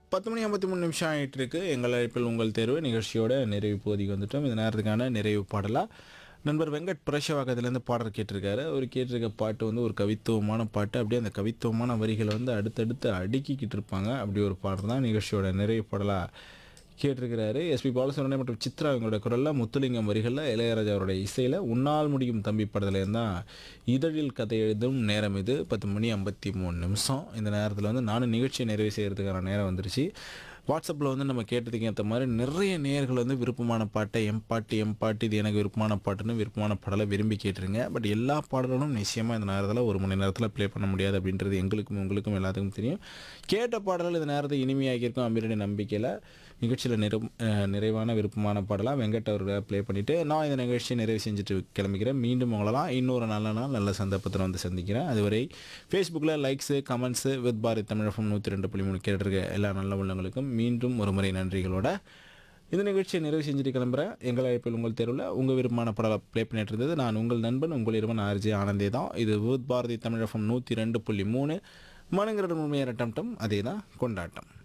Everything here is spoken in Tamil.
பத்து மணி ஐம்பத்தி மூணு நிமிஷம் ஆகிட்டு இருக்கு எங்கள் அழைப்பில் உங்கள் தேர்வு நிகழ்ச்சியோட நிறைவு பகுதிக்கு வந்துட்டோம் இந்த நேரத்துக்கான நிறைவு பாடலாக நண்பர் வெங்கட் புரஷவாக்கத்துலேருந்து பாடல் கேட்டிருக்காரு அவர் கேட்டிருக்க பாட்டு வந்து ஒரு கவித்துவமான பாட்டு அப்படியே அந்த கவித்துவமான வரிகளை வந்து அடுத்தடுத்து அடுக்கிக்கிட்டு இருப்பாங்க அப்படி ஒரு பாடல் தான் நிகழ்ச்சியோட நிறைவு பாடலாக கேட்டிருக்கிறாரு எஸ்பி பாலசுப்ரமணியம் மற்றும் சித்ரா இவங்களோட குரலில் முத்துலிங்கம் வரிகளில் இளையராஜா அவருடைய இசையில் உன்னால் முடியும் தம்பி படத்துலேருந்து தான் இதழில் கதை எழுதும் நேரம் இது பத்து மணி ஐம்பத்தி மூணு நிமிஷம் இந்த நேரத்தில் வந்து நானும் நிகழ்ச்சியை நிறைவு செய்கிறதுக்கான நேரம் வந்துருச்சு வாட்ஸ்அப்பில் வந்து நம்ம கேட்டதுக்கு ஏற்ற மாதிரி நிறைய நேயர்கள் வந்து விருப்பமான பாட்டை எம் பாட்டு எம் பாட்டு இது எனக்கு விருப்பமான பாட்டுன்னு விருப்பமான பாடலை விரும்பி கேட்டுருங்க பட் எல்லா பாடல்களும் நிச்சயமாக இந்த நேரத்தில் ஒரு மணி நேரத்தில் ப்ளே பண்ண முடியாது அப்படின்றது எங்களுக்கும் உங்களுக்கும் எல்லாத்துக்கும் தெரியும் கேட்ட பாடல்கள் இந்த நேரத்தை இனிமையாக்கியிருக்கும் அப்படின்ற நம்பிக்கையில் நிகழ்ச்சியில் நிறை அஹ் நிறைவான விருப்பமான பாடலாக வெங்கட் அவர்களை ப்ளே பண்ணிவிட்டு நான் இந்த நிகழ்ச்சியை நிறைவு செஞ்சுட்டு கிளம்பிக்கிறேன் மீண்டும் உங்களெல்லாம் இன்னொரு நல்ல நாள் நல்ல சந்தர்ப்பத்தில் வந்து சந்திக்கிறேன் அதுவரை ஃபேஸ்புக்கில் likes comments with Bharat Tamilagam நூற்றி ரெண்டு புள்ளி மூணு கேட்டிருக்க எல்லா நல்ல உள்ளங்களுக்கும் மீண்டும் ஒரு முறை நன்றிகளோட இந்த நிகழ்ச்சியை நிறைவு செஞ்சுட்டு கிளம்புறேன் எங்கள் அழைப்பில் உங்கள் தேர்வில் உங்கள் விருப்பமான படம் ப்ளே பண்ணிட்டு இருந்தது நான் உங்கள் நண்பன் உங்கள் இருவன் ஆர்ஜி ஆனந்தே தான் இது வித் பாரதி தமிழகம் நூற்றி ரெண்டு புள்ளி மூணு மனங்கிற உண்மையான டம் அதே தான் கொண்டாட்டம்